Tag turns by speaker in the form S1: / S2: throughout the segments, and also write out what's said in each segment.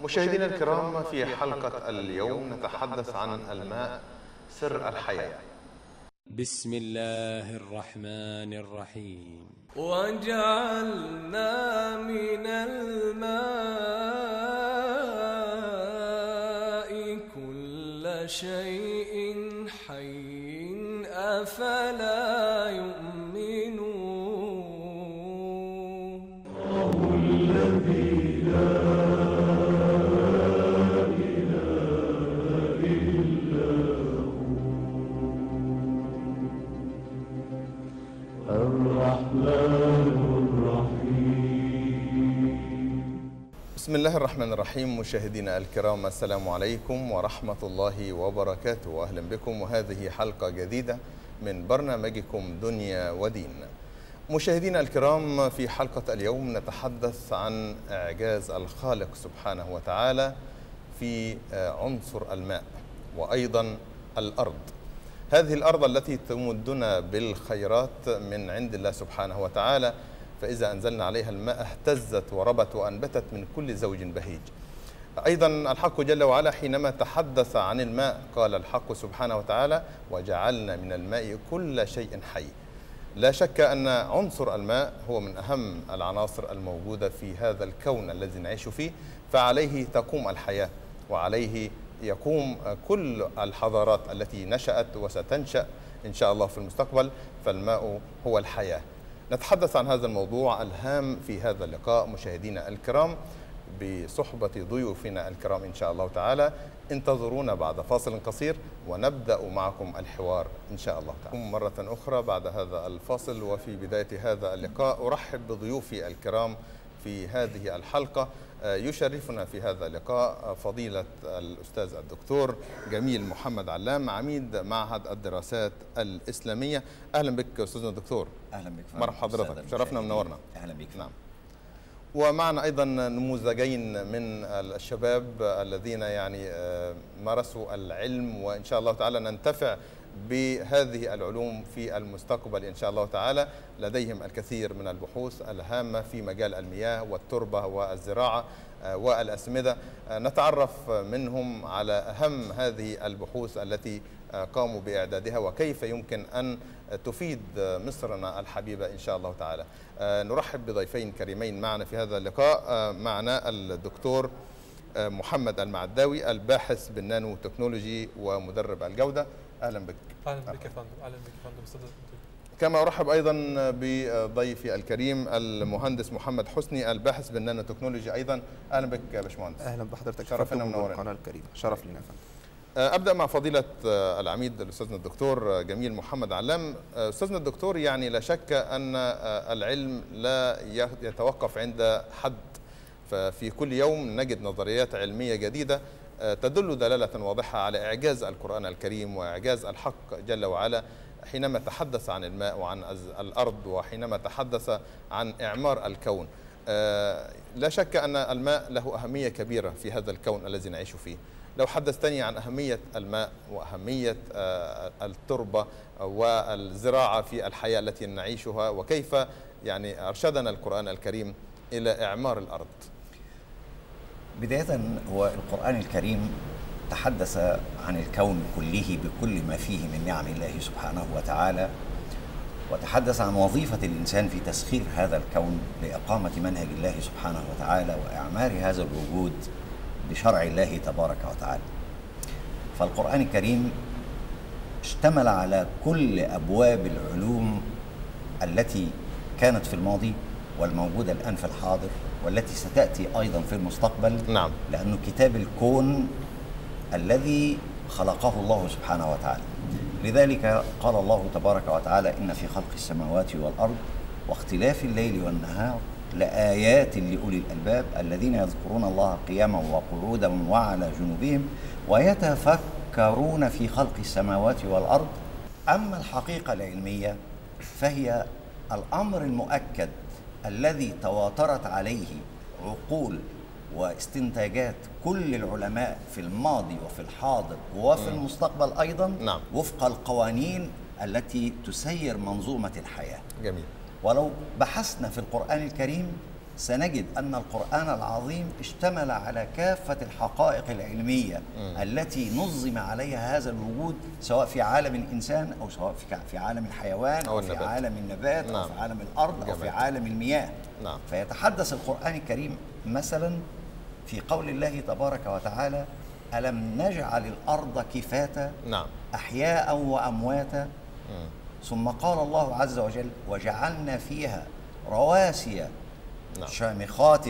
S1: مشاهدينا الكرام في حلقة اليوم نتحدث عن الماء سر الحياة
S2: بسم الله الرحمن الرحيم
S3: وجعلنا من الماء كل شيء حي أفلا يؤمنون
S1: بسم الله الرحمن الرحيم مشاهدينا الكرام السلام عليكم ورحمة الله وبركاته وأهلا بكم وهذه حلقة جديدة من برنامجكم دنيا ودين مشاهدينا الكرام في حلقة اليوم نتحدث عن إعجاز الخالق سبحانه وتعالى في عنصر الماء وأيضا الأرض هذه الأرض التي تمدنا بالخيرات من عند الله سبحانه وتعالى فإذا أنزلنا عليها الماء اهتزت وربت وأنبتت من كل زوج بهيج أيضا الحق جل وعلا حينما تحدث عن الماء قال الحق سبحانه وتعالى وجعلنا من الماء كل شيء حي لا شك أن عنصر الماء هو من أهم العناصر الموجودة في هذا الكون الذي نعيش فيه فعليه تقوم الحياة وعليه يقوم كل الحضارات التي نشأت وستنشأ إن شاء الله في المستقبل فالماء هو الحياة نتحدث عن هذا الموضوع الهام في هذا اللقاء مشاهدينا الكرام بصحبة ضيوفنا الكرام إن شاء الله تعالى انتظرونا بعد فاصل قصير ونبدأ معكم الحوار إن شاء الله تعالى مرة أخرى بعد هذا الفاصل وفي بداية هذا اللقاء أرحب بضيوفي الكرام في هذه الحلقة يشرفنا في هذا اللقاء فضيلة الأستاذ الدكتور جميل محمد علام عميد معهد الدراسات الإسلامية أهلا بك أستاذنا الدكتور
S4: اهلا بك فندم.
S1: مرحبا حضرتك
S4: السادة
S1: شرفنا
S4: المشاهدين.
S1: منورنا
S4: اهلا بك
S1: نعم ومعنا ايضا نموذجين من الشباب الذين يعني آه، مارسوا العلم وان شاء الله تعالى ننتفع بهذه العلوم في المستقبل ان شاء الله تعالى لديهم الكثير من البحوث الهامه في مجال المياه والتربه والزراعه آه، والاسمده آه، نتعرف منهم على اهم هذه البحوث التي آه، قاموا باعدادها وكيف يمكن ان تفيد مصرنا الحبيبه ان شاء الله تعالى. آه، نرحب بضيفين كريمين معنا في هذا اللقاء آه، معنا الدكتور آه، محمد المعداوي الباحث بالنانو تكنولوجي ومدرب الجوده اهلا بك.
S5: اهلا بك يا فندم اهلا بك يا فندم استاذ الدكتور.
S1: كما ارحب ايضا بضيفي الكريم المهندس محمد حسني الباحث بالنانو تكنولوجي ايضا اهلا بك يا باشمهندس.
S6: اهلا بحضرتك
S1: شرفنا
S6: فندم
S1: ومنورنا.
S6: والقناه الكريمه شرف لنا يا فندم
S1: ابدا مع فضيله العميد الاستاذنا الدكتور جميل محمد علام استاذنا الدكتور يعني لا شك ان العلم لا يتوقف عند حد ففي كل يوم نجد نظريات علميه جديده تدل دلاله واضحه على اعجاز القران الكريم واعجاز الحق جل وعلا حينما تحدث عن الماء وعن أز- الارض وحينما تحدث عن اعمار الكون آه، لا شك ان الماء له اهميه كبيره في هذا الكون الذي نعيش فيه لو حدثتني عن أهمية الماء وأهمية آه، التربة والزراعة في الحياة التي نعيشها وكيف يعني أرشدنا القرآن الكريم إلى إعمار الأرض
S4: بدايه هو القران الكريم تحدث عن الكون كله بكل ما فيه من نعم الله سبحانه وتعالى وتحدث عن وظيفه الانسان في تسخير هذا الكون لاقامه منهج الله سبحانه وتعالى واعمار هذا الوجود بشرع الله تبارك وتعالى فالقران الكريم اشتمل على كل ابواب العلوم التي كانت في الماضي والموجوده الان في الحاضر والتي ستاتي ايضا في المستقبل
S1: نعم.
S4: لانه كتاب الكون الذي خلقه الله سبحانه وتعالى لذلك قال الله تبارك وتعالى ان في خلق السماوات والارض واختلاف الليل والنهار لايات لاولي الالباب الذين يذكرون الله قياما وقعودا وعلى جنوبهم ويتفكرون في خلق السماوات والارض اما الحقيقه العلميه فهي الامر المؤكد الذي تواترت عليه عقول واستنتاجات كل العلماء في الماضي وفي الحاضر وفي المستقبل ايضا
S1: نعم.
S4: وفق القوانين التي تسير منظومه الحياه
S1: جميل
S4: ولو بحثنا في القرآن الكريم سنجد أن القرآن العظيم اشتمل على كافة الحقائق العلمية التي نظم عليها هذا الوجود سواء في عالم الإنسان أو سواء في في عالم الحيوان
S1: أو
S4: أو في
S1: النبات.
S4: عالم النبات أو
S1: نعم.
S4: في عالم الأرض أو في
S1: جميل.
S4: عالم المياه
S1: نعم.
S4: فيتحدث القرآن الكريم مثلا في قول الله تبارك وتعالى ألم نجعل الأرض كفاتا
S1: نعم
S4: أحياء وأمواتا
S1: مم.
S4: ثم قال الله عز وجل وجعلنا فيها رواسي
S1: نعم.
S4: شامخات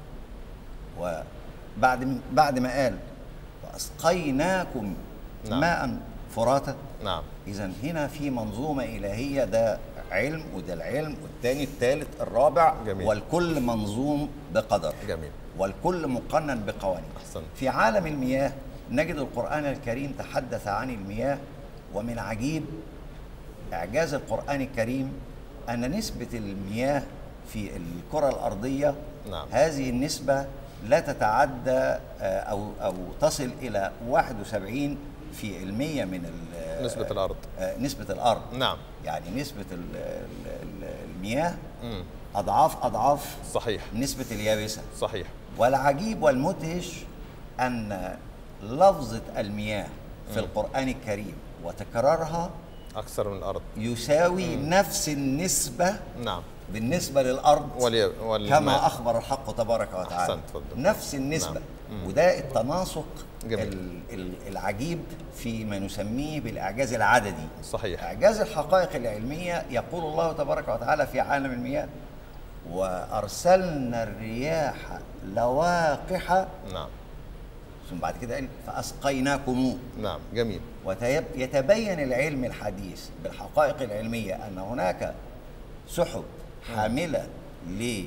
S4: وبعد من بعد ما قال وأسقيناكم
S1: نعم.
S4: ماء فراتا
S1: نعم
S4: إذا هنا في منظومة إلهية ده علم وده العلم والتاني التالت الرابع
S1: جميل.
S4: والكل منظوم بقدر
S1: جميل
S4: والكل مقنن بقوانين
S1: أحسنت.
S4: في عالم المياه نجد القرآن الكريم تحدث عن المياه ومن عجيب إعجاز القرآن الكريم أن نسبة المياه في الكرة الأرضية
S1: نعم.
S4: هذه النسبة لا تتعدى آه، أو أو تصل إلى 71 في المية من ال-
S1: نسبة الأرض.
S4: آه، نسبة الأرض
S1: نعم
S4: يعني نسبة ال- ال- ال- المياه
S1: مم.
S4: أضعاف أضعاف
S1: صحيح
S4: نسبة اليابسة
S1: صحيح
S4: والعجيب والمدهش أن لفظة المياه في القرآن الكريم وتكرارها
S1: أكثر من الأرض
S4: يساوي نفس النسبة
S1: نعم
S4: بالنسبة للأرض
S1: والي... والماء.
S4: كما أخبر الحق تبارك وتعالى
S1: أحسنت، اتفضل.
S4: نفس النسبة
S1: نعم.
S4: وده التناسق
S1: جميل.
S4: ال- ال- العجيب في ما نسميه بالإعجاز العددي
S1: صحيح
S4: إعجاز الحقائق العلمية يقول الله تبارك وتعالى في عالم المياه وأرسلنا الرياح لواقح
S1: نعم
S4: ثم بعد كده قال فأسقيناكم
S1: نعم جميل
S4: ويتبين العلم الحديث بالحقائق العلمية أن هناك سحب حاملة ل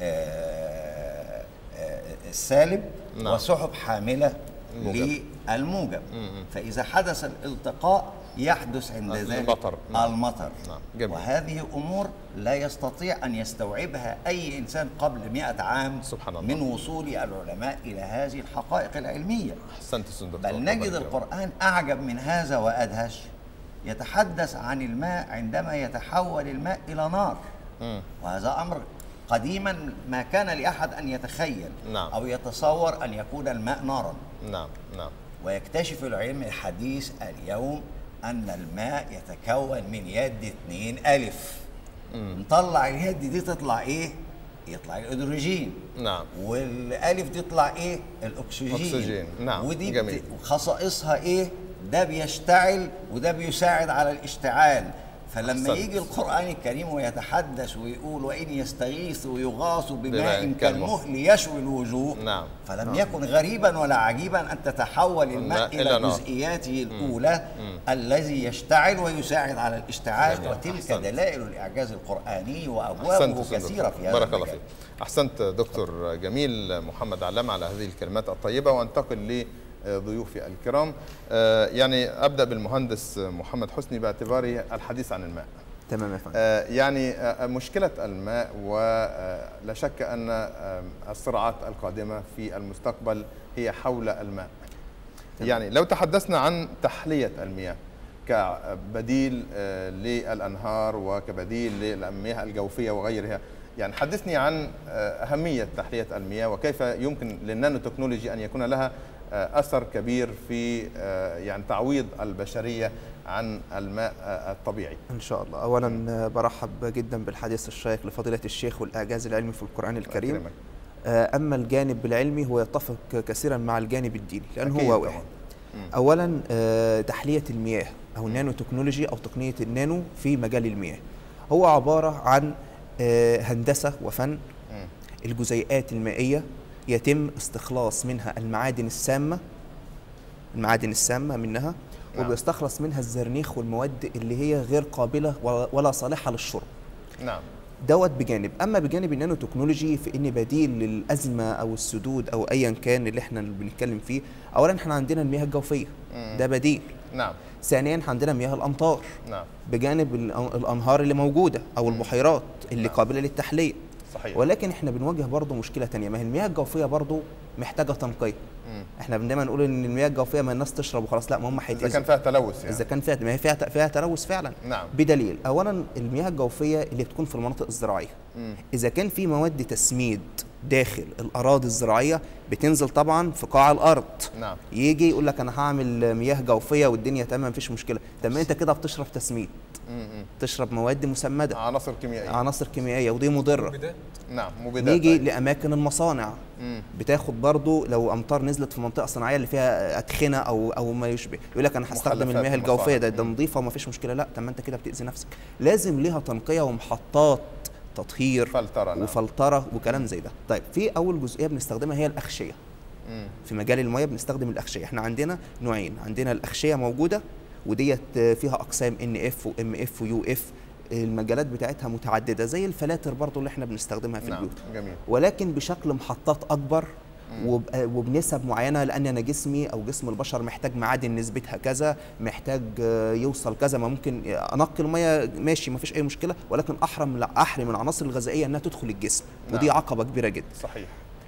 S4: آه، آه، السالب
S1: نعم.
S4: وسحب حاملة
S1: الموجب.
S4: للموجب فإذا حدث الالتقاء يحدث عند ذلك
S1: المطر. نعم.
S4: المطر
S1: نعم. جميل.
S4: وهذه أمور لا يستطيع أن يستوعبها أي إنسان قبل مئة عام
S1: سبحان الله.
S4: من وصول العلماء إلى هذه الحقائق العلمية
S1: أحسنت أستاذ دكتور
S4: بل نجد
S1: الله يبارك فيك.
S4: القرآن أعجب من هذا وأدهش يتحدث عن الماء عندما يتحول الماء إلى نار
S1: مم.
S4: وهذا أمر قديما ما كان لأحد أن يتخيل
S1: نعم.
S4: أو يتصور أن يكون الماء نارا
S1: نعم نعم
S4: ويكتشف العلم الحديث اليوم أن الماء يتكون من يد اتنين ألف نطلع اليد دي تطلع إيه؟ يطلع الأدروجين
S1: نعم
S4: والالف دي تطلع ايه الاكسجين
S1: أكسجين، نعم،
S4: ودي
S1: جميل.
S4: بت- خصائصها ايه ده بيشتعل وده بيساعد على الاشتعال فلما
S1: أحسنت.
S4: يجي القرآن الكريم ويتحدث ويقول وإن يستغيثوا يغاثوا
S1: بماء
S4: بماء
S1: كالمهل.
S4: كالمهل يشوي الوجوه
S1: نعم.
S4: فلم يكن غريبا ولا عجيبا أن تتحول الماء
S1: الماء إلى
S4: إلى
S1: نار.
S4: جزئياته الأولى الذي يشتعل ويساعد على الاشتعال
S1: جميل.
S4: وتلك
S1: أحسنت.
S4: دلائل الإعجاز القرآني
S1: أحسنت
S4: وأبوابه
S1: أستاذ
S4: كثيرة
S1: دكتور.
S4: في هذا
S1: بارك الله
S4: المجال.
S1: فيك أحسنت دكتور جميل محمد علام على هذه الكلمات الطيبة وانتقل لضيوفي الكرام آه، يعني أبدأ بالمهندس محمد حسني باعتباره الحديث عن الماء
S6: تمام يا فندم
S1: آه، يعني آه، مشكلة الماء ولا شك أن آه، الصراعات القادمة في المستقبل هي حول الماء يعني لو تحدثنا عن تحلية المياه كبديل آه، للأنهار وكبديل للمياه الجوفية وغيرها يعني حدثني عن آه، أهمية تحلية المياه وكيف يمكن للنانو تكنولوجي أن يكون لها آه، أثر كبير في آه، يعني تعويض البشرية عن الماء آه، الطبيعي
S6: ان شاء الله اولا آه، برحب جدا بالحديث الشيق لفضيله الشيخ والاعجاز العلمي في القران الكريم
S1: أكرمك.
S6: آه، اما الجانب العلمي هو يتفق كثيرا مع الجانب الديني لان
S1: أكيد
S6: هو
S1: طبعاً.
S6: واحد اولا آه، تحليه المياه او النانو تكنولوجي او تقنيه النانو في مجال المياه هو عباره عن آه، هندسه وفن الجزيئات المائيه يتم استخلاص منها المعادن السامه المعادن السامه منها
S1: نعم.
S6: وبيستخلص منها الزرنيخ والمواد اللي هي غير قابله ولا- ولا صالحه للشرب
S1: نعم
S6: دوت بجانب اما بجانب النانو تكنولوجي في ان بديل للازمه او السدود او ايا كان اللي احنا بنتكلم فيه اولا احنا عندنا المياه الجوفيه ده بديل
S1: نعم
S6: ثانيا عندنا مياه الامطار
S1: نعم
S6: بجانب الأن- الانهار اللي موجوده او البحيرات اللي
S1: نعم.
S6: قابله للتحليه
S1: صحيح
S6: ولكن احنا بنواجه برضه مشكله تانية ما هي المياه الجوفيه برضه محتاجه تنقيه احنا دايما نقول ان المياه الجوفيه ما الناس تشرب وخلاص لا ما هم
S1: اذا
S6: هيتاذوا
S1: كان فيها تلوث يعني
S6: اذا كان فيها ما هي فيها فيها تلوث فعلا
S1: نعم.
S6: بدليل اولا المياه الجوفيه اللي بتكون في المناطق الزراعيه اذا كان في مواد تسميد داخل الاراضي الزراعيه بتنزل طبعا في قاع الارض
S1: نعم.
S6: يجي يقول لك انا هعمل مياه جوفيه والدنيا تمام مفيش مشكله طب ما انت كده بتشرب تسميد تشرب مواد مسمده
S1: عناصر كيميائيه
S6: عناصر كيميائيه ودي مضره
S5: بداية
S1: نعم مبيدات
S6: نيجي
S1: أيضاً.
S6: لاماكن المصانع بتاخد برضو لو امطار نزلت في منطقه صناعيه اللي فيها ادخنه او او ما يشبه يقول لك انا هستخدم
S1: مخلفات
S6: المياه
S1: المصانع.
S6: الجوفيه ده ده
S1: مم.
S6: نظيفه وما فيش مشكله لا طب ما انت كده بتاذي نفسك لازم ليها تنقيه ومحطات تطهير
S1: فلترة، نعم.
S6: وفلتره وكلام زي ده طيب في اول جزئيه بنستخدمها هي الاغشيه في مجال المياه بنستخدم الاغشيه احنا عندنا نوعين عندنا الاغشيه موجوده وديت فيها اقسام ان اف وام اف ويو اف المجالات بتاعتها متعدده زي الفلاتر برضو اللي احنا بنستخدمها في
S1: نعم
S6: البيوت
S1: جميل
S6: ولكن بشكل محطات اكبر وب- وبنسب معينه لان انا جسمي او جسم البشر محتاج معادن نسبتها كذا محتاج آه، يوصل كذا ما ممكن انقي الميه ماشي ما فيش اي مشكله ولكن احرم احرم العناصر الغذائيه انها تدخل الجسم ودي
S1: نعم.
S6: عقبه كبيره جدا
S1: صحيح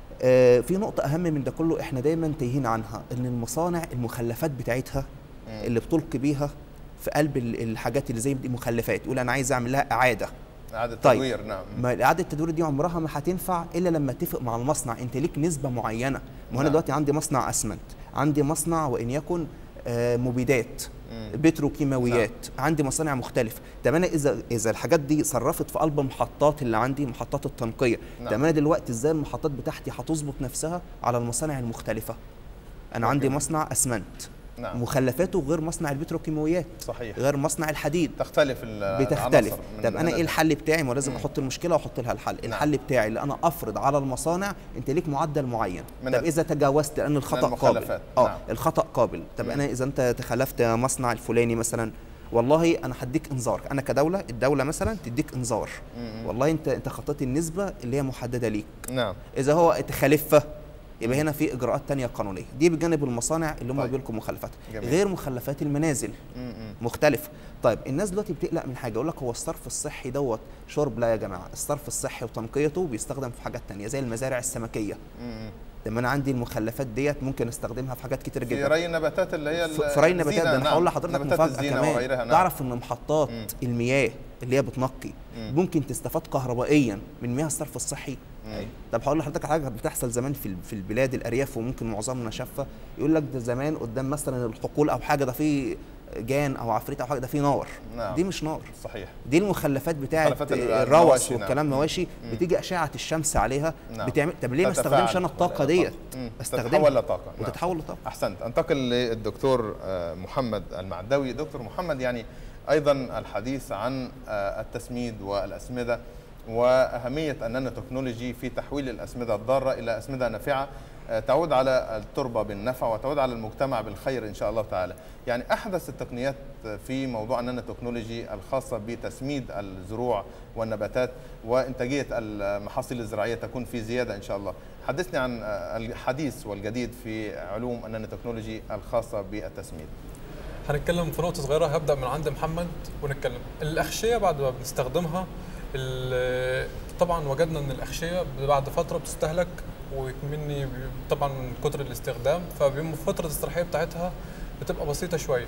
S6: آه، في نقطة أهم من ده كله إحنا دايما تايهين عنها إن المصانع المخلفات بتاعتها اللي بتلقي بيها في قلب ال- الحاجات اللي زي دي مخلفات يقول أنا عايز أعمل لها إعادة
S1: اعاده
S6: طيب.
S1: تدوير نعم
S6: ما إعادة التدوير دي عمرها ما هتنفع إلا لما اتفق مع المصنع أنت ليك نسبة معينة ما هو أنا
S1: نعم.
S6: دلوقتي عندي مصنع أسمنت عندي مصنع وإن يكن آه، مبيدات بتروكيماويات عندي مصانع مختلفة طب انا اذا اذا الحاجات دي صرفت في قلب المحطات اللي عندي محطات التنقيه
S1: نعم.
S6: طب انا دلوقتي ازاي المحطات بتاعتي هتظبط نفسها على المصانع المختلفه انا عندي مصنع اسمنت
S1: نعم.
S6: مخلفاته غير مصنع البتروكيماويات
S1: صحيح
S6: غير مصنع الحديد
S1: تختلف ال-
S6: بتختلف
S1: العناصر من
S6: طب انا
S1: هنا
S6: ايه الحل بتاعي ما هو لازم احط المشكله واحط لها الحل الحل بتاعي اللي انا افرض على المصانع انت ليك معدل معين
S1: من
S6: طب
S1: ال-
S6: اذا تجاوزت لان الخطا قابل
S1: المخالفات،
S6: اه
S1: نعم.
S6: الخطا قابل طب انا اذا انت تخلفت مصنع الفلاني مثلا والله انا هديك انذار انا كدوله الدوله مثلا تديك انذار والله انت انت خطيت النسبه اللي هي محدده ليك
S1: نعم
S6: اذا هو تخالفها يبقى هنا في اجراءات تانية قانونيه دي بجانب المصانع اللي هم
S1: طيب.
S6: بيلقوا مخلفات
S1: جميل.
S6: غير مخلفات المنازل مختلفه طيب الناس دلوقتي بتقلق من حاجه يقول لك هو الصرف الصحي دوت شرب لا يا جماعه الصرف الصحي وتنقيته بيستخدم في حاجات تانية زي المزارع السمكيه طب انا عندي المخلفات ديت ممكن استخدمها في حاجات كتير
S1: في
S6: جدا
S1: ري النباتات اللي هي
S6: في في ري النباتات
S1: الزينة،
S6: ده انا
S1: نعم.
S6: هقول لحضرتك
S1: نباتات
S6: مفاجاه
S1: الزينة
S6: كمان
S1: وغيرها نعم.
S6: تعرف ان محطات المياه اللي هي بتنقي ممكن تستفاد كهربائيا من مياه الصرف الصحي طب هقول لحضرتك على حاجه كانت بتحصل زمان في ال- في البلاد الارياف وممكن معظمنا شافها يقول لك ده زمان قدام مثلا الحقول او حاجه ده في جان او عفريت او حاجه ده في نار
S1: نعم.
S6: دي مش نار
S1: صحيح
S6: دي المخلفات بتاعه
S1: مخلفات ال-
S6: الروث
S1: المواشي، نعم.
S6: والكلام مواشي بتيجي اشعه الشمس عليها
S1: نعم.
S6: بتعمل طب ليه ما
S1: تتفاعل.
S6: استخدمش انا الطاقه ديت
S1: مم.
S6: استخدمها
S1: تتحول لطاقة، نعم.
S6: وتتحول لطاقه
S1: احسنت انتقل للدكتور آه، محمد المعداوي دكتور محمد يعني ايضا الحديث عن آه، التسميد والاسمده واهميه النانو تكنولوجي في تحويل الاسمده الضاره الى اسمده نافعه آه، تعود على التربه بالنفع وتعود على المجتمع بالخير ان شاء الله تعالى. يعني احدث التقنيات في موضوع النانو تكنولوجي الخاصه بتسميد الزروع والنباتات وانتاجيه المحاصيل الزراعيه تكون في زياده ان شاء الله. حدثني عن آه، الحديث والجديد في علوم النانو تكنولوجي الخاصه بالتسميد.
S5: هنتكلم في نقطة صغيرة هبدأ من عند محمد ونتكلم الأغشية بعد ما بنستخدمها ال- طبعا وجدنا ان الأغشية بعد فترة بتستهلك ومني طبعا من كتر الاستخدام ففترة الاستراحية بتاعتها بتبقى بسيطة شوية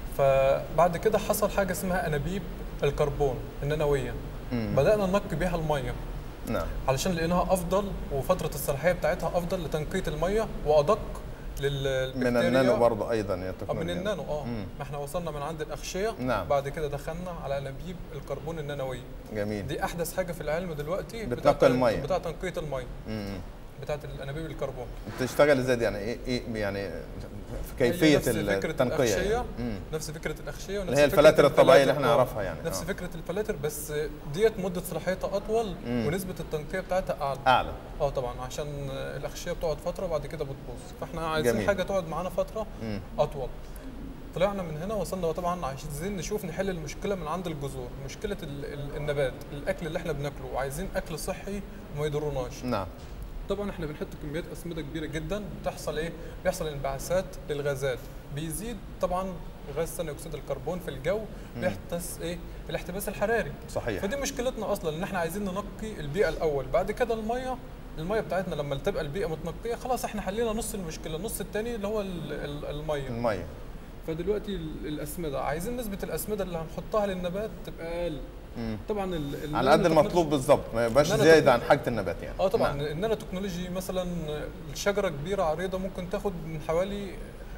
S5: فبعد كده حصل حاجة اسمها أنابيب الكربون النانوية بدأنا ننقي بيها المية
S1: نعم
S5: علشان لقيناها افضل وفتره الصلاحيه بتاعتها افضل لتنقيه الميه وادق لل
S1: من النانو برضه ايضا يا
S5: آه،
S1: تكنولوجيا
S5: من النانو اه
S1: مم.
S5: ما احنا وصلنا من عند الاغشيه
S1: نعم.
S5: بعد كده دخلنا على انابيب الكربون النانويه
S1: جميل
S5: دي احدث حاجه في العلم دلوقتي
S1: بتنقي
S5: بتاعت-
S1: المية.
S5: بتاع تنقيه الميه
S1: مم.
S5: بتاعت الانابيب الكربون
S1: بتشتغل ازاي دي؟ يعني ايه ايه يعني في
S5: هي
S1: كيفيه
S5: نفس فكرة
S1: التنقيه
S5: الأغشية
S1: يعني. مم.
S5: نفس فكره الاغشيه ونفس
S1: اللي هي
S5: فكرة
S1: الفلاتر الطبيعية اللي
S5: الفلاتر،
S1: احنا
S5: آه.
S1: نعرفها يعني،
S5: نفس
S1: آه.
S5: فكره الفلاتر بس ديت مده صلاحيتها اطول ونسبه التنقيه بتاعتها اعلى
S1: اعلى
S5: اه طبعا عشان الاغشيه بتقعد فتره بعد كده بتبوظ فاحنا عايزين
S1: جميل.
S5: حاجه تقعد معانا فتره
S1: مم.
S5: اطول طلعنا من هنا وصلنا طبعا عايزين نشوف نحل المشكله من عند الجذور مشكله ال- ال- النبات الاكل اللي احنا بناكله وعايزين اكل صحي وما يضرناش
S1: نعم
S5: طبعا احنا بنحط كميات اسمده كبيره جدا بتحصل ايه بيحصل انبعاثات للغازات بيزيد طبعا غاز ثاني اكسيد الكربون في الجو بيحدث ايه الاحتباس الحراري
S1: صحيح
S5: فدي مشكلتنا اصلا ان احنا عايزين ننقي البيئه الاول بعد كده الميه الميه بتاعتنا لما تبقى البيئه متنقيه خلاص احنا حلينا نص المشكله النص الثاني اللي هو ال- ال- الميه
S1: الميه
S5: فدلوقتي ال- الاسمده عايزين نسبه الاسمده اللي هنحطها للنبات تبقى اقل
S1: مم.
S5: طبعا ال- ال-
S1: على قد
S5: النانو
S1: المطلوب بالظبط ما يبقاش
S5: النانو
S1: زايد عن
S5: تكنولوجي-
S1: حاجه النبات يعني
S5: اه طبعا
S1: نعم.
S5: النانو تكنولوجي مثلا الشجره كبيره عريضه ممكن تاخد من حوالي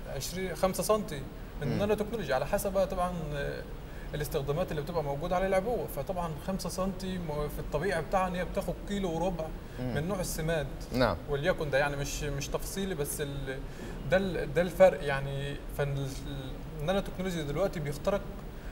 S5: 20 5 سم من النانو تكنولوجي على حسب بقى طبعا الاستخدامات اللي بتبقى موجوده على العبوه فطبعا 5 سم في الطبيعي بتاعها ان هي بتاخد كيلو وربع من نوع السماد
S1: نعم
S5: وليكن ده يعني مش مش تفصيلي بس ال ده ال ده الفرق يعني فالنانو تكنولوجيا دلوقتي بيخترق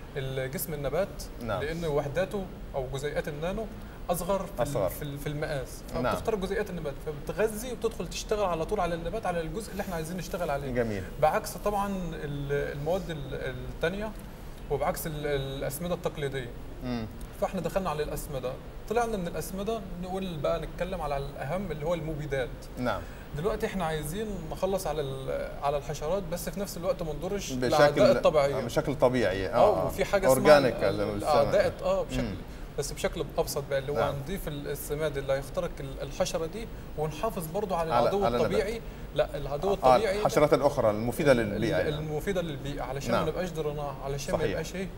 S5: الجسم النبات
S1: نعم.
S5: لان وحداته او جزيئات النانو اصغر في ال-
S1: أصغر.
S5: في, ال- في المقاس
S1: نعم.
S5: فبتخترق جزيئات النبات فبتغذي وتدخل تشتغل على طول على النبات على الجزء اللي احنا عايزين نشتغل عليه
S1: جميل
S5: بعكس طبعا ال- المواد الثانيه وبعكس ال- الاسمده التقليديه
S1: مم.
S5: فاحنا دخلنا على الاسمده طلعنا من الاسمده نقول بقى نتكلم على الاهم اللي هو المبيدات
S1: نعم
S5: دلوقتي احنا عايزين نخلص على ال- على الحشرات بس في نفس الوقت ما نضرش
S1: بشكل
S5: الاعداء الطبيعيه
S1: بشكل طبيعي
S5: اه وفي حاجه
S1: اورجانيك
S5: اسمها
S1: زي ما
S5: ال-
S1: بيسموها.
S5: الاعداء اه بشكل
S1: مم.
S5: بس بشكل ابسط بقى اللي هو
S1: نعم.
S5: نضيف ال- السماد اللي هيخترق ال- الحشره دي ونحافظ برضو على
S1: على-
S5: العدو
S1: على
S5: الطبيعي لا العدو
S1: آه،
S5: الطبيعي
S1: الحشرات الاخرى المفيده
S5: ال-
S1: للبيئه يعني.
S5: المفيده للبيئه علشان
S1: نعم.
S5: ما نبقاش ضرناها علشان ما
S1: صحيح.
S5: يبقاش ايه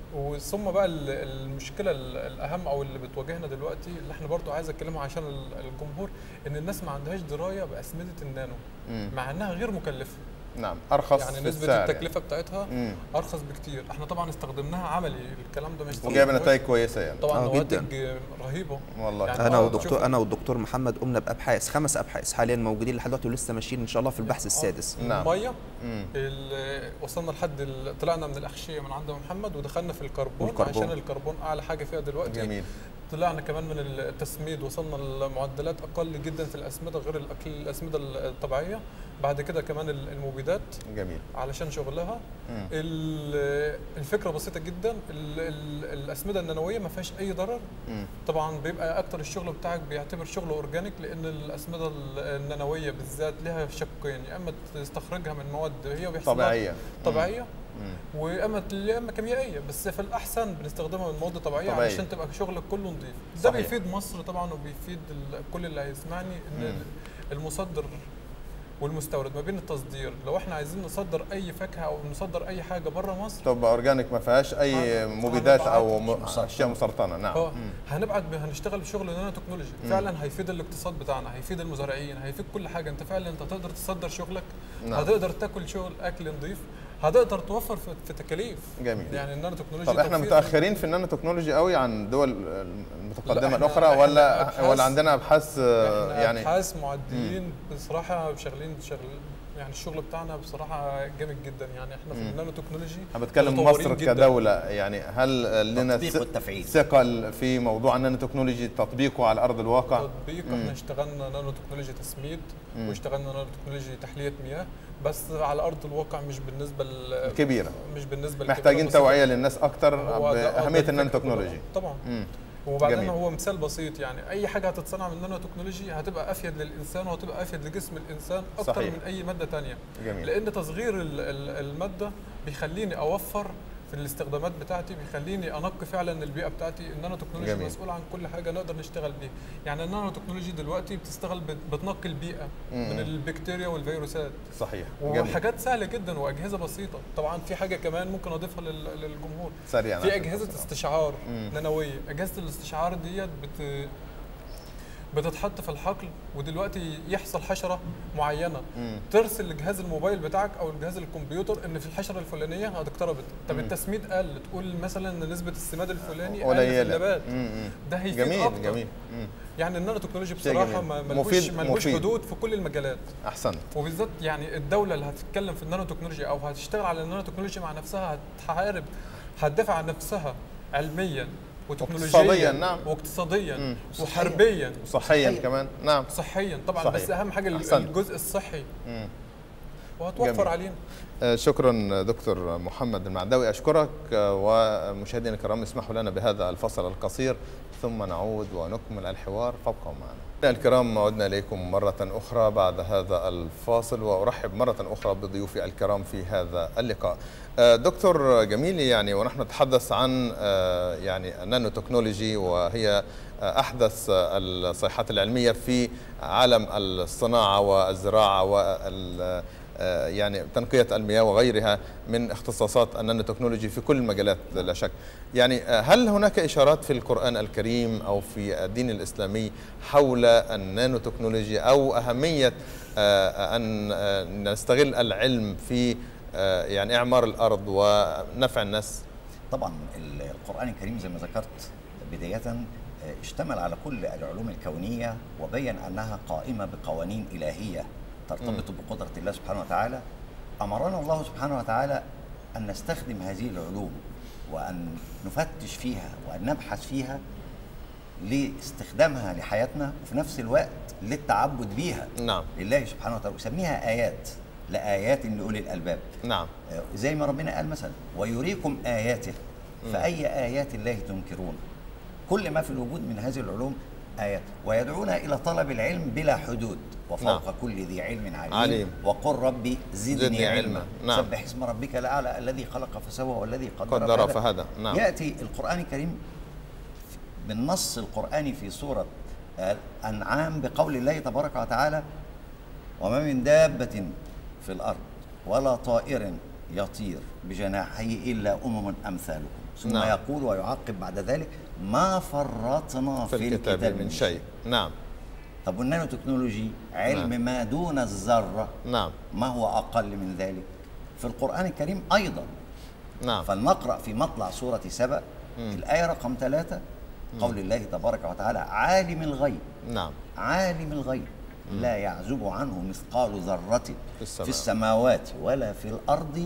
S5: وثم بقى ال- المشكله ال- الاهم او اللي بتواجهنا دلوقتي اللي احنا برضو عايز اتكلمها عشان ال- الجمهور ان الناس ما عندهاش درايه باسمده النانو
S1: مم.
S5: مع انها غير مكلفه
S1: نعم ارخص
S5: يعني
S1: في
S5: نسبه
S1: السعر
S5: التكلفه بتاعتها
S1: مم.
S5: ارخص بكتير احنا طبعا استخدمناها عملي الكلام ده مش
S1: وجايبه نتائج كويسه يعني
S5: طبعا
S6: آه، جداً.
S5: نواتج رهيبه
S1: والله
S5: يعني
S6: انا
S5: آه،
S6: والدكتور
S5: شوف-
S6: انا والدكتور محمد قمنا بابحاث خمس ابحاث حاليا موجودين لحد دلوقتي ولسه ماشيين ان شاء الله في البحث السادس
S1: نعم.
S5: الميه
S1: مم.
S5: ال- وصلنا لحد ال- طلعنا من الاحشيه من عند محمد ودخلنا في الكربون,
S6: والكربون.
S5: عشان الكربون اعلى حاجه فيها دلوقتي
S1: جميل
S5: طلعنا كمان من التسميد وصلنا لمعدلات اقل جدا في الاسمده غير الأكل- الاسمده الطبيعيه بعد كده كمان ال- المبيدات
S1: جميل
S5: علشان شغلها
S1: مم.
S5: ال- الفكره بسيطه جدا ال- ال- الاسمده النانويه ما فيهاش اي ضرر
S1: مم.
S5: طبعا بيبقى اكتر الشغل بتاعك بيعتبر شغل اورجانيك لان الاسمده ال- النانويه بالذات لها شقين يا اما تستخرجها من مواد هي بيحصل لها
S1: طبيعيه
S5: طبيعيه
S1: مم.
S5: واما يا اما كيميائيه بس في الاحسن بنستخدمها من مواد طبيعيه
S1: طبيعية.
S5: علشان تبقى شغلك كله نظيف ده
S1: صحيح.
S5: بيفيد مصر طبعا وبيفيد ال- كل اللي هيسمعني ان
S1: مم.
S5: المصدر والمستورد ما بين التصدير لو احنا عايزين نصدر اي فاكهه او نصدر اي حاجه بره مصر
S1: تبقى اورجانيك ما فيهاش اي
S5: هن-
S1: مبيدات او
S5: هنبعت
S1: م-
S4: مسرطنة.
S1: اشياء مسرطنه نعم
S5: اه
S1: مم.
S5: هنبعت ب- هنشتغل بشغل نانو تكنولوجي فعلا هيفيد الاقتصاد بتاعنا هيفيد المزارعين هيفيد كل حاجه انت فعلا انت تقدر تصدر شغلك
S1: نعم.
S5: هتقدر تاكل شغل اكل نظيف هتقدر توفر في, في تكاليف
S1: جميل.
S5: يعني النانو تكنولوجي
S1: طب احنا
S5: توفير-
S1: متاخرين في النانو تكنولوجي قوي عن دول المتقدمه
S5: لا، إحنا-
S1: الاخرى
S5: إحنا
S1: ولا
S5: أبحاث-
S1: ولا عندنا ابحاث آه،
S5: احنا
S1: يعني
S5: ابحاث معديين بصراحه شغالين شغل يعني الشغل بتاعنا بصراحه جامد جدا يعني احنا في
S1: مم.
S5: النانو تكنولوجي
S1: انا بتكلم
S5: متطورين
S1: مصر
S5: جداً.
S1: كدوله يعني هل لنا
S4: التطبيق
S1: ث-
S4: والتفعيل.
S1: ثقل في موضوع النانو تكنولوجي تطبيقه على ارض الواقع
S5: تطبيق احنا اشتغلنا نانو تكنولوجي تسميد
S1: مم.
S5: واشتغلنا نانو تكنولوجي تحليه مياه بس على ارض الواقع مش بالنسبه ل
S1: كبيره
S5: مش بالنسبه
S1: محتاجين
S5: لكبيرة
S1: توعيه للناس اكتر
S5: هو ده- آه،
S1: باهميه
S5: ده
S1: النانو
S5: الفكرة
S1: تكنولوجي
S5: كلها. طبعا
S1: مم.
S5: وبعدين
S1: جميل.
S5: هو مثال بسيط يعني اي حاجه هتتصنع من نانو تكنولوجي هتبقى افيد للانسان وهتبقى افيد لجسم الانسان اكتر
S1: صحيح.
S5: من اي ماده تانية
S1: جميل
S5: لان تصغير ال- ال- الماده بيخليني اوفر في الاستخدامات بتاعتي بيخليني انقي فعلا البيئه بتاعتي النانو تكنولوجي
S1: جميل.
S5: مسؤول عن كل حاجه نقدر نشتغل بيها يعني النانو تكنولوجي دلوقتي بتشتغل بت- بتنقي البيئه
S1: مم.
S5: من البكتيريا والفيروسات
S1: صحيح جميل
S5: وحاجات سهله جدا واجهزه بسيطه طبعا في حاجه كمان ممكن اضيفها لل- للجمهور
S1: سريعا
S5: في اجهزه استشعار
S1: مم.
S5: نانويه اجهزه الاستشعار ديت بت بتتحط في الحقل ودلوقتي يحصل حشره معينه
S1: مم.
S5: ترسل لجهاز الموبايل بتاعك او جهاز الكمبيوتر ان في الحشره الفلانيه قد اقتربت طب
S1: مم.
S5: التسميد قل تقول مثلا ان نسبه السماد الفلاني قل في
S1: قليله
S5: النبات
S1: مم. مم.
S5: ده هيفيد
S1: جميل
S5: اكتر
S1: جميل مم.
S5: يعني النانو تكنولوجي
S1: شيء
S5: بصراحه
S1: جميل.
S5: ما ملوش
S1: مفيد-
S5: ملوش
S1: مفيد.
S5: حدود في كل المجالات
S1: احسنت
S5: وبالذات يعني الدوله اللي هتتكلم في النانو تكنولوجيا او هتشتغل على النانو تكنولوجيا مع نفسها هتحارب هتدافع عن نفسها علميا وتكنولوجيا
S1: واقتصادياً، نعم.
S5: واقتصاديا
S1: مم.
S5: وحربيا
S1: صحيا
S4: صحيح.
S1: كمان نعم
S5: صحيا طبعا
S1: صحيح.
S5: بس اهم حاجه ال-
S1: أحسنت.
S5: الجزء الصحي
S1: مم.
S5: وهتوفر
S1: جميل.
S5: علينا
S1: آه، شكرا دكتور محمد المعداوي اشكرك آه، ومشاهدينا الكرام اسمحوا لنا بهذا الفصل القصير ثم نعود ونكمل الحوار فابقوا معنا. مشاهدينا الكرام عدنا اليكم مره اخرى بعد هذا الفاصل وارحب مره اخرى بضيوفي الكرام في هذا اللقاء. آه، دكتور جميل يعني ونحن نتحدث عن آه، يعني النانو تكنولوجي وهي أحدث الصيحات العلمية في عالم الصناعة والزراعة وال آه، يعني تنقية المياه وغيرها من اختصاصات النانو تكنولوجي في كل المجالات لا شك يعني آه، هل هناك إشارات في القرآن الكريم أو في الدين الإسلامي حول النانو تكنولوجي أو أهمية آه، أن آه، نستغل العلم في آه، يعني إعمار الأرض ونفع الناس
S4: طبعا ال- القرآن الكريم زي ما ذكرت بداية آه، اشتمل على كل العلوم الكونية وبين أنها قائمة بقوانين إلهية ترتبط بقدرة الله سبحانه وتعالى أمرنا الله سبحانه وتعالى أن نستخدم هذه العلوم وأن نفتش فيها وأن نبحث فيها لاستخدامها لحياتنا وفي نفس الوقت للتعبد بيها
S1: نعم.
S4: لله سبحانه وتعالى ويسميها آيات لآيات لأولي الألباب
S1: نعم
S4: زي ما ربنا قال مثلا ويريكم آياته فأي آيات الله تنكرون كل ما في الوجود من هذه العلوم آيات ويدعونا إلى طلب العلم بلا حدود وفوق
S1: نعم.
S4: كل ذي علم عليم,
S1: عليم.
S4: وقل ربي زدني,
S1: زدني علما.
S4: علما
S1: نعم.
S4: سبح اسم ربك الأعلى الذي خلق فسوى والذي قدر,
S1: قدر فهدى. نعم.
S4: يأتي القرآن الكريم بالنص القرآني في سورة الأنعام بقول الله تبارك وتعالى وما من دابة في الأرض ولا طائر يطير بجناحيه إلا أمم أمثالكم ثم
S1: نعم.
S4: يقول ويعقب بعد ذلك ما فرطنا
S1: في الكتاب من شيء نعم
S4: طب والنانو تكنولوجي علم
S1: نعم.
S4: ما دون الذرة
S1: نعم
S4: ما هو أقل من ذلك في القرآن الكريم أيضا
S1: نعم
S4: فلنقرأ في مطلع سورة سبأ الآية رقم ثلاثة قول الله تبارك وتعالى عالم الغيب
S1: نعم
S4: عالم الغيب لا يعزب عنه مثقال ذرة في
S1: السماء.
S4: في السماوات ولا في الأرض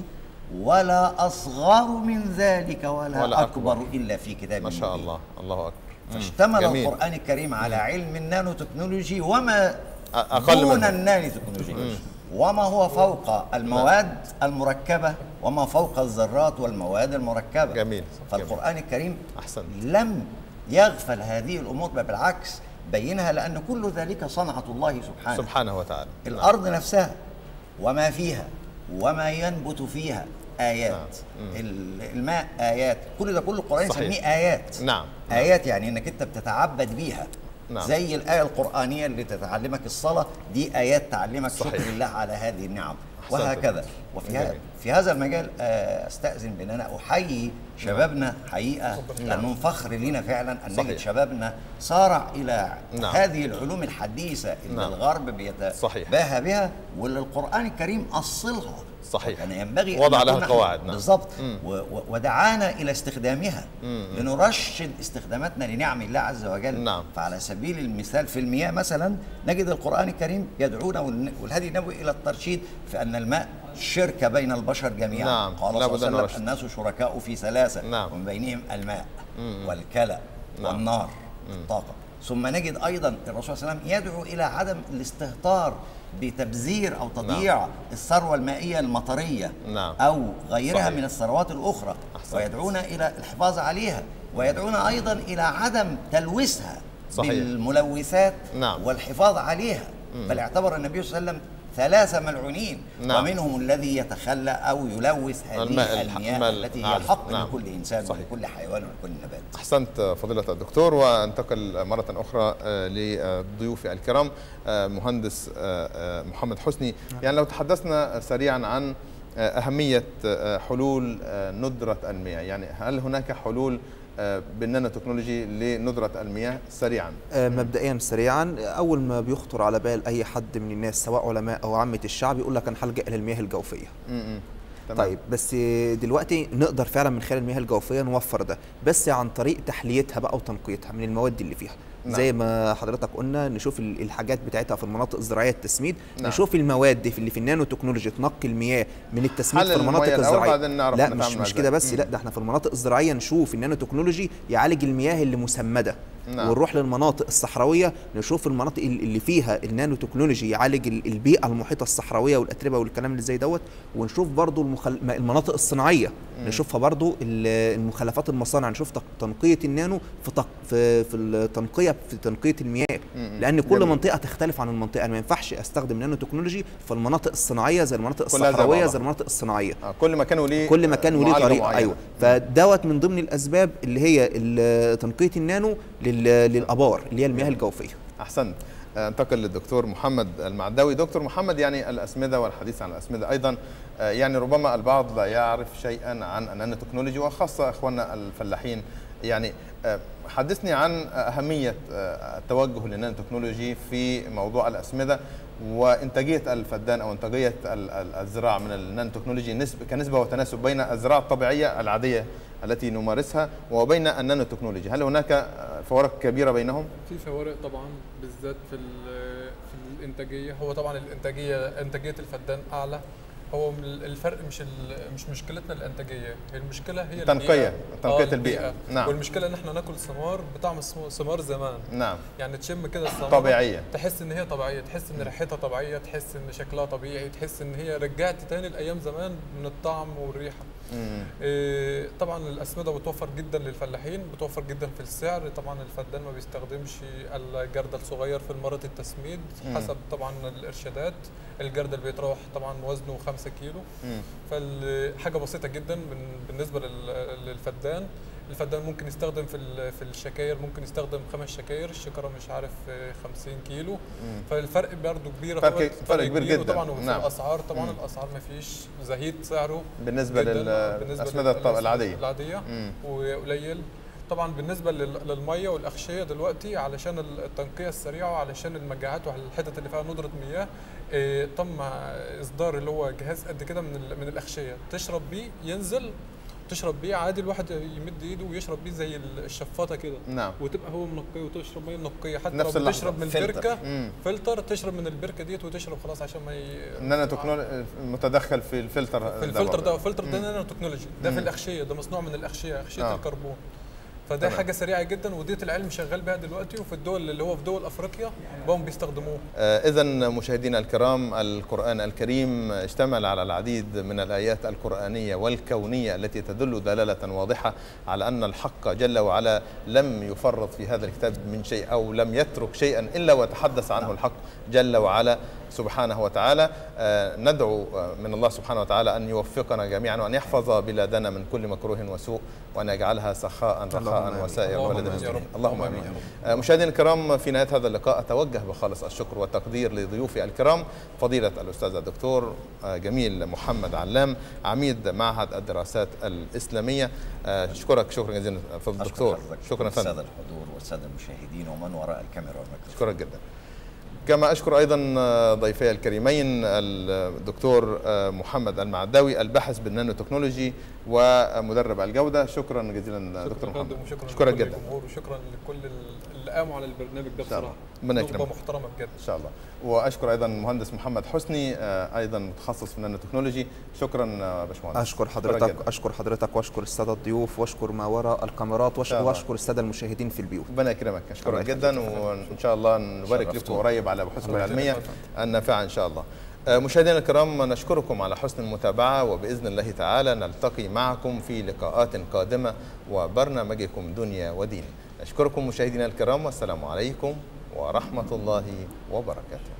S4: ولا أصغر من ذلك ولا,
S1: ولا
S4: أكبر,
S1: أكبر.
S4: إلا في كتاب
S1: ما شاء
S4: مبين.
S1: الله الله أكبر مم.
S4: فاشتمل
S1: جميل.
S4: القرآن الكريم على علم النانو تكنولوجي وما
S1: أقل
S4: دون
S1: منه.
S4: النانو تكنولوجي وما هو فوق المواد المركبة وما فوق الذرات والمواد المركبة
S1: جميل.
S4: فالقرآن الكريم
S1: أحسنت.
S4: لم يغفل هذه الأمور بل بالعكس بينها لأن كل ذلك صنعة الله سبحانه
S1: سبحانه وتعالى نعم.
S4: الأرض نفسها وما فيها وما ينبت فيها آيات
S1: نعم. مم.
S4: ال- الماء آيات كل ده كله القرآن
S1: صحيح.
S4: يسميه آيات
S1: نعم.
S4: آيات يعني إنك أنت بتتعبد بيها
S1: نعم.
S4: زي الآية القرآنية اللي تتعلمك الصلاة دي آيات تعلمك
S1: صحيح.
S4: شكر الله على هذه النعم
S1: أحسنت.
S4: وهكذا وفي ه-
S1: جميل.
S4: في هذا المجال آه، استأذن بأن أنا أحيي شبابنا حقيقة لأنهم فخر لنا فعلا أن نجد
S1: صحيح.
S4: شبابنا صارع إلى
S1: نعم.
S4: هذه العلوم الحديثة اللي
S1: نعم.
S4: الغرب بيت
S1: صحيح.
S4: باهى بها واللي القرآن الكريم أصلها
S1: صحيح.
S4: كان ينبغي
S1: وضع
S4: أن
S1: لها
S4: نكون
S1: القواعد،
S4: نحن-
S1: نعم.
S4: بالضبط
S1: مم.
S4: و- و- ودعانا إلى استخدامها لنرشد استخداماتنا لنعم الله عز وجل
S1: نعم.
S4: فعلى سبيل المثال في المياه مثلا نجد القرآن الكريم يدعونا والن- والهدي النبوي إلى الترشيد في أن الماء شركة بين البشر جميعا
S1: نعم.
S4: قال
S1: لا بد
S4: صلى
S1: أن
S4: الله عليه
S1: نرشد.
S4: وسلم الناس شركاء في ثلاثة
S1: نعم.
S4: ومن بينهم الماء والكلى
S1: نعم.
S4: والنار الطاقة ثم نجد أيضا الرسول صلى الله عليه وسلم يدعو إلى عدم الاستهتار بتبذير أو تضييع الثروة المائية المطرية
S1: نعم.
S4: أو غيرها
S1: صحيح.
S4: من الثروات الأخرى
S1: أحسنت.
S4: ويدعونا إلى الحفاظ عليها ويدعونا أيضا إلى عدم تلويثها
S1: صحيح.
S4: بالملوثات
S1: نعم.
S4: والحفاظ عليها بل اعتبر النبي صلى الله عليه وسلم ثلاثة ملعونين
S1: نعم.
S4: ومنهم الذي يتخلى أو يلوث هذه
S1: الماء الح-
S4: المياه
S1: الماء
S4: التي هي
S1: نعم.
S4: حق
S1: نعم.
S4: لكل إنسان
S1: صحيح.
S4: ولكل حيوان ولكل نبات
S1: أحسنت فضيلة الدكتور وانتقل مرة أخرى آه، لضيوفي الكرام آه، مهندس آه، آه، محمد حسني يعني لو تحدثنا سريعا عن آه، أهمية آه، حلول آه، ندرة المياه يعني هل هناك حلول آه، بالنانو تكنولوجي لندرة المياه سريعا
S6: آه، مبدئيا سريعا اول ما بيخطر على بال اي حد من الناس سواء علماء او عامه الشعب يقول لك انا هلجا الى المياه الجوفيه
S1: م-م. تمام.
S6: طيب بس دلوقتي نقدر فعلا من خلال المياه الجوفيه نوفر ده بس عن طريق تحليتها بقى وتنقيتها من المواد اللي فيها
S1: نعم.
S6: زي ما حضرتك قلنا نشوف ال- الحاجات بتاعتها في المناطق الزراعيه التسميد
S1: نعم.
S6: نشوف المواد في اللي في النانو تكنولوجي تنقي المياه من التسميد
S1: حلل
S6: في المناطق
S1: المياه الأول،
S6: الزراعيه
S1: بعدين نعرف
S6: لا
S1: نتعامل
S6: مش
S1: مع
S6: مش
S1: ذلك.
S6: كده بس
S1: مم.
S6: لا ده احنا في المناطق الزراعيه نشوف النانو تكنولوجي يعالج المياه اللي مسمده
S1: نعم.
S6: ونروح للمناطق الصحراويه نشوف المناطق ال- اللي فيها النانو تكنولوجي يعالج ال- البيئه المحيطه الصحراويه والاتربه والكلام اللي زي دوت ونشوف برضو المخل... ما- المناطق الصناعيه نشوفها برضو ال- المخلفات المصانع نشوف تق- تنقيه النانو في تق... في في التنقيه في تنقيه المياه لان كل
S1: جميل.
S6: منطقه تختلف عن المنطقه انا ما ينفعش استخدم نانو تكنولوجي في المناطق الصناعيه زي المناطق
S1: كلها زي
S6: الصحراويه
S1: بعضها.
S6: زي المناطق الصناعيه
S1: آه، كل مكان وليه
S6: كل مكان وليه
S1: معالجة
S6: طريقه
S1: معينة.
S6: ايوه فدوت من ضمن الاسباب اللي هي ال- تنقيه النانو لل- للابار اللي هي المياه الجوفيه
S1: احسنت آه، انتقل للدكتور محمد المعداوي دكتور محمد يعني الاسمده والحديث عن الاسمده ايضا آه، يعني ربما البعض لا يعرف شيئا عن النانو تكنولوجي وخاصه اخواننا الفلاحين يعني آه، حدثني عن اهميه آه، التوجه للنانو تكنولوجي في موضوع الاسمده وانتاجيه الفدان او انتاجيه ال- ال- الزراعه من النانو تكنولوجي نسبه كنسبه وتناسب بين الزراعه الطبيعيه العاديه التي نمارسها وبين النانو تكنولوجي هل هناك آه، فوارق كبيره بينهم
S5: في فوارق طبعا بالذات في ال- في الانتاجيه هو طبعا الانتاجيه انتاجيه الفدان اعلى هو من ال- الفرق مش ال- مش مشكلتنا الانتاجيه هي المشكله هي
S1: تنقية،
S5: البيئة.
S1: تنقية
S5: آه،
S1: البيئة. نعم.
S5: والمشكله ان احنا ناكل ثمار بطعم الثم- ثمار زمان
S1: نعم
S5: يعني تشم كده الثمره
S1: طبيعية.
S5: تحس ان هي طبيعيه تحس ان ريحتها طبيعيه تحس ان شكلها طبيعي تحس ان هي رجعت تاني لايام زمان من الطعم والريحه
S1: مم.
S5: إيه، طبعا الاسمده بتوفر جدا للفلاحين بتوفر جدا في السعر طبعا الفدان ما بيستخدمش الجردل الصغير في المرة التسميد
S1: مم.
S5: حسب طبعا الارشادات الجردل بيتراوح طبعا وزنه 5 كيلو
S1: مم.
S5: فالحاجه بسيطه جدا من- بالنسبه لل- للفدان الفدان ممكن يستخدم في ال- في الشكاير ممكن يستخدم خمس شكاير الشكاره مش عارف آه، 50 كيلو
S1: مم.
S5: فالفرق برضه كبير
S1: فرق-
S5: أهوت،
S1: فرق كبير جداً.
S5: وطبعا وفي
S1: نعم.
S5: الاسعار طبعا
S1: مم.
S5: الاسعار ما فيش زهيد سعره
S1: بالنسبة
S5: جداً،
S1: لل-
S5: بالنسبة
S1: الأسمدة
S5: لل-
S1: الط- العادية.
S5: العاديه
S1: مم.
S5: وقليل طبعا بالنسبه لل- للميه والاغشيه دلوقتي علشان التنقيه السريعه وعلشان المجاعات والحتت اللي فيها ندره مياه إيه، تم اصدار اللي هو جهاز قد كده من ال- من الاغشيه تشرب بيه ينزل تشرب بيه عادي الواحد يمد ايده ويشرب بيه زي ال- الشفاطه كده
S1: نعم
S5: وتبقى هو منقيه وتشرب ميه منقيه حتى
S1: نفس
S5: لو
S1: اللحظة.
S5: بتشرب من
S4: فلتر.
S5: البركه
S1: مم.
S5: فلتر تشرب من البركه ديت وتشرب خلاص عشان ما ي...
S1: النانو تكنولوجي متدخل في الفلتر
S5: في الفلتر ده
S1: برضه.
S5: الفلتر ده
S1: مم.
S5: نانو تكنولوجي ده
S1: مم.
S5: في الاغشيه ده مصنوع من الاغشيه اغشيه
S1: آه.
S5: آه. الكربون فده
S1: تمام.
S5: حاجه سريعه جدا وديت العلم شغال بها دلوقتي وفي الدول اللي هو في دول افريقيا بقوا بيستخدموه
S1: إذا مشاهدينا الكرام القرآن الكريم اشتمل على العديد من الآيات القرآنية والكونية التي تدل دلالة واضحة على أن الحق جل وعلا لم يفرط في هذا الكتاب من شيء أو لم يترك شيئا إلا وتحدث عنه الحق جل وعلا سبحانه وتعالى آه، ندعو آه، من الله سبحانه وتعالى أن يوفقنا جميعا وأن يحفظ بلادنا من كل مكروه وسوء وأن يجعلها سخاء
S6: اللهم
S1: رخاء
S6: آمين.
S1: وسائر
S5: اللهم
S1: بلد
S5: آمين يا
S1: المسلمين
S5: رب.
S1: اللهم
S5: اللهم
S1: آمين
S5: آمين.
S1: آه، مشاهدينا الكرام في نهايه هذا اللقاء اتوجه بخالص الشكر والتقدير لضيوفي الكرام فضيله الاستاذ الدكتور آه، جميل محمد علام عميد معهد الدراسات الاسلاميه آه، اشكرك شكرا جزيلا فضل
S4: أشكر
S1: الدكتور
S4: حضرتك
S1: شكرا
S4: السادة
S1: فندم
S4: الحضور والسادة المشاهدين ومن وراء الكاميرا والميكروفون
S1: اشكرك جدا كما اشكر ايضا آه، ضيفي الكريمين الدكتور آه، محمد المعداوي الباحث بالنانو تكنولوجي ومدرب الجوده شكرا جزيلا دكتور
S5: شكرا
S1: محمد
S5: فندم وشكرا
S1: اشكرك
S5: لكل
S1: جدا
S5: الجمهور وشكرا لكل اللي قاموا على البرنامج ده
S1: شاء الله.
S5: بصراحه
S1: ربنا
S5: نخبة
S1: يكرمك.
S5: محترمه بجد
S1: ان شاء الله واشكر ايضا المهندس محمد حسني آه، ايضا متخصص في النانو تكنولوجي شكرا آه، باشمهندس
S6: اشكر
S1: شكراً
S6: حضرتك
S1: جداً.
S6: اشكر حضرتك واشكر الساده الضيوف واشكر ما وراء الكاميرات
S1: شاء
S6: واشكر,
S1: الله.
S6: واشكر الساده المشاهدين في البيوت
S1: ربنا يكرمك اشكرك
S6: الله يخليك.
S1: جدا وان شاء الله نبارك لكم
S4: شرفتونا.
S1: قريب على بحوثكم
S6: الله
S1: العلميه
S5: يخليك.
S1: النافعه ان شاء الله آه، مشاهدينا الكرام نشكركم على حسن المتابعه وباذن الله تعالى نلتقي معكم في لقاءات قادمه وبرنامجكم دنيا ودين اشكركم مشاهدينا الكرام والسلام عليكم ورحمه الله وبركاته